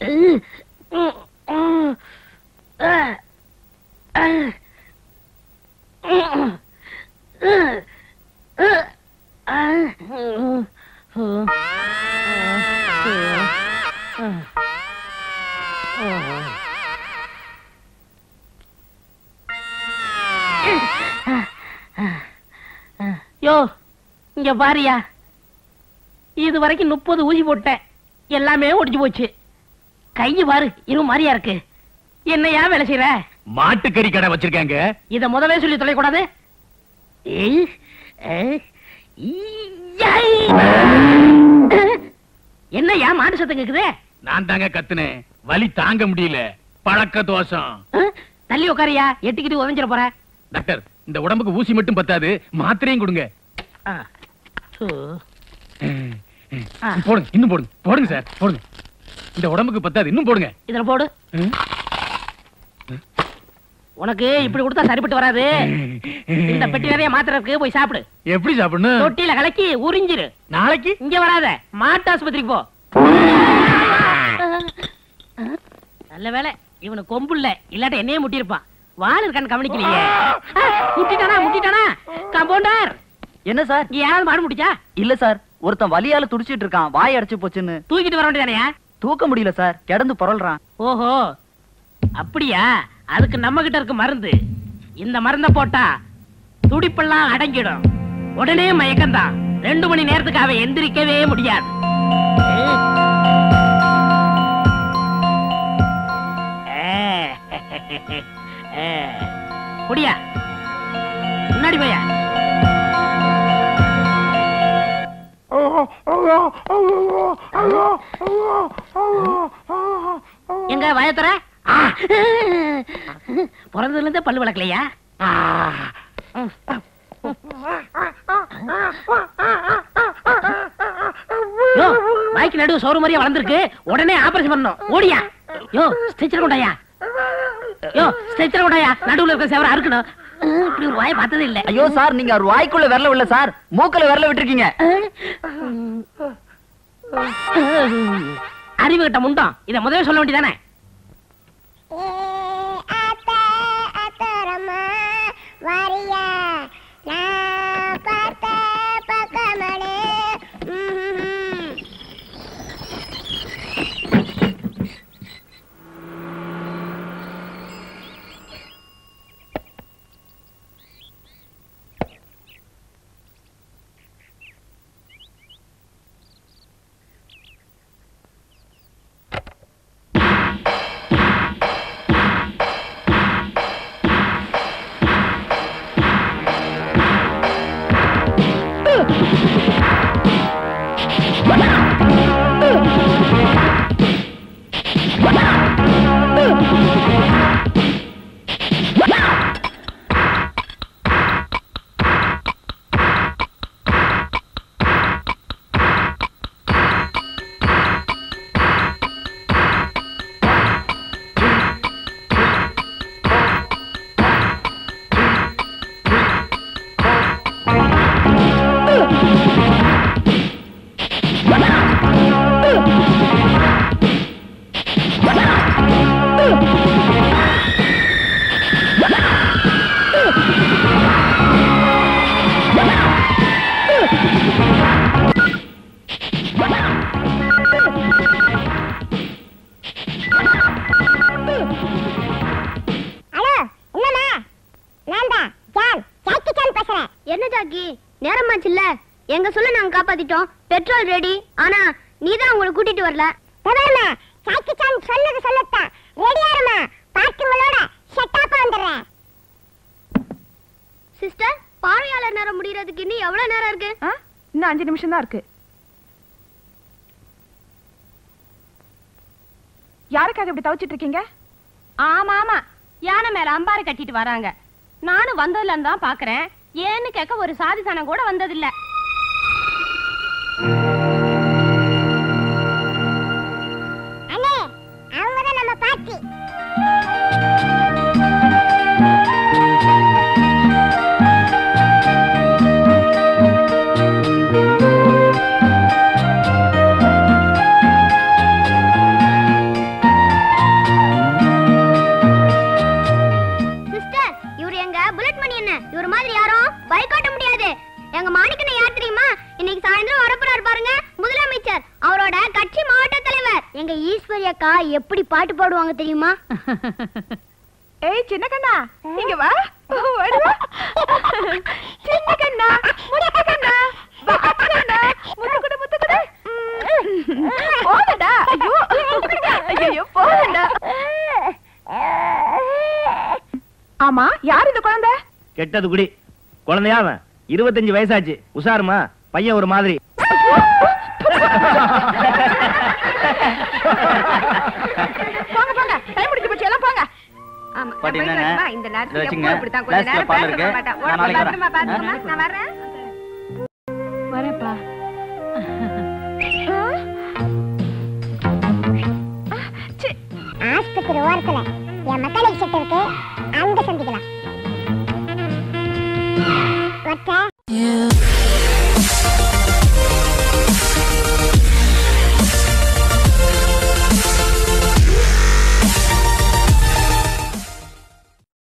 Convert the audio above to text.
யோ இங்க பாரியா இது வரைக்கும் முப்பது ஊசி போட்டேன் எல்லாமே ஒடிஞ்சு போச்சு கைய பாரு இரு மாதிரியா இருக்கு என்னையா வேலை செய்யற மாட்டுக்கறி கடை வச்சிருக்காங்க இத முதவே சொல்லி தொலைக்கூடாது ஏய், ஏய், ஈயை. என்னய்யா மாடு சத்தம் கேக்குது நான் தாங்க கத்துனேன் வலி தாங்க முடியல பழக்க தோஷம் அஹ், தள்ளி உட்காரியா எட்டுக்கிட்டு உதஞ்சிட போற டாக்டர் இந்த உடம்புக்கு ஊசி மட்டும் பத்தாது மாத்திரையும் கொடுங்க ஆ. சு. ஆ. போடுங்க இன்னும் போடுங்க போடுங்க சார் போடுங்க இந்த உடம்புக்கு பத்தாது இன்னும் போடுங்க இதுல போடு ம். உனக்கு இப்படி கொடுத்தா சரிப்பட்டு வராது இந்த பெட்டி நிறைய மாத்திரை இருக்கு போய் சாப்பிடு எப்படி சாப்பிடணும் தொட்டியில கலக்கி உறிஞ்சிரு நாளைக்கு இங்க வராத மாட்டு ஆஸ்பத்திரிக்கு போ நல்ல வேலை இவனுக்கு கொம்பு இல்ல இல்லாட்ட என்னையே முட்டியிருப்பான் வால் இருக்கான்னு கவனிக்கலையே ஆ, முட்டிட்டானா முட்டிட்டானா கம்பவுண்டர் என்ன சார் இங்க யாராவது மாடு முட்டிச்சா இல்ல சார் ஒருத்தன் வலியால துடிச்சிட்டு இருக்கான் வாய் அடைச்சு போச்சுன்னு தூக்கிட்டு வர வேண்டியதானயா தூக்க முடியல சார் கிடந்து புரள்றான் ஓஹோ அப்படியா அதுக்கு நம்ம கிட்ட இருக்கு மருந்து இந்த மருந்த போட்டா துடிப்பெல்லாம் அடங்கிடும் உடனே மயக்கம்தான் ரெண்டு மணி நேரத்துக்கு அவன் எந்திரிக்கவே முடியாது குடியா முன்னாடி போயா எங்க வயத்துற பிறந்ததுல இருந்தே பல்லு விளக்கலையா யோ வாய்க்கு நடுவு சோறு மாதிரியா வளர்ந்துருக்கு உடனே ஆபரேஷன் பண்ணணும் ஓடியா யோ ஸ்ட்ரெச்சர் கொண்டாயா யோ ஸ்ட்ரெச்சர் கொண்டாயா நடுவுல இருக்க சேவர அறுக்கணும் அஹ், இப்படி ஒரு வாயை பார்த்ததே இல்ல ஐயோ சார் நீங்க அவர் வாய்க்குள்ள விரல விடல சார் மூக்குல விரல விட்டுருக்கீங்க அறிவு கிட்ட முண்டம் இத முதல்ல சொல்ல வேண்டியதானே வரியா நான் பார்த்த பக்கமனே ம்ஹும். ஹலோ என்னம்மா நான் தான் ஜான் ஜாக்கி ஜான் பேசுறேன் என்ன ஜாக்கி நேரமாச்சுல்ல எங்க சொல்ல நாங்க காப்பாத்திட்டோம் பெட்ரோல் ரெடி ஆனா நீ தான் உங்களை கூட்டிட்டு வரல பரவாயில்ல ஜாக்கி ஜான் சொன்னது சொல்லத்தான் ரெடியா இருமா பாட்டுங்களோட செட்டாப்பா வந்துடுறேன் சிஸ்டர் பார்வையாளர் நேரம் முடியறதுக்கு இன்னும் எவ்வளவு நேரம் இருக்கு இன்னும் அஞ்சு நிமிஷம் தான் இருக்கு யாருக்காக இப்படி தவிச்சிட்டு இருக்கீங்க ஆமா ஆமா யானை மேல அம்பாரி கட்டிட்டு வராங்க நானும் வந்ததுல இருந்து தான் பாக்குறேன் ஏன்னு கேட்க ஒரு சாதி சனம் கூட வந்ததில்ல அண்ணே அவங்க தான் நம்ம பாட்டி யார் தெரியுமா இன்னைக்கு சாயந்தரம் வரப்போறாரு பாருங்க முதலமைச்சர் அவரோட கட்சி மாவட்ட தலைவர் எங்க ஈஸ்வரி அக்கா எப்படி பாட்டு பாடுவாங்க தெரியுமா ஏய் சின்ன கண்ணா இங்க வா ஓடி வா சின்ன கண்ணா முத்து கண்ணா வா கண்ணா முத்து குடு முத்து குடு போடா ஐயோ ஐயோ போடா ஆமா யார் இந்த குழந்தை கெட்டது குடி குழந்தையா அவன் இருபத்தஞ்சு வயசாச்சு உஷாருமா பையன் ஒரு மாதிரி போங்க போங்க டைம் முடிஞ்சு போச்சு எல்லாம் போங்க ஆமா, பாட்டி, நான் போயிட்டு என்னங்க? வரட்டுமா? இந்த நேரத்துல இதை வச்சுங்க. எப்பவும் இப்படித்தான், கொஞ்ச நேரம் கிளாஸ்ல பால் பேச இருக்கு. மாட்டேன். நான் நாளைக்கு வரேன். பத்திரமா பாத்துக்கோமா, நான் வரேன். வரப்பா ஆஸ்பத்திரி ஓரத்துல என் மெக்கானிக் செட் இருக்கு அங்க சந்திக்கலாம் வச்சா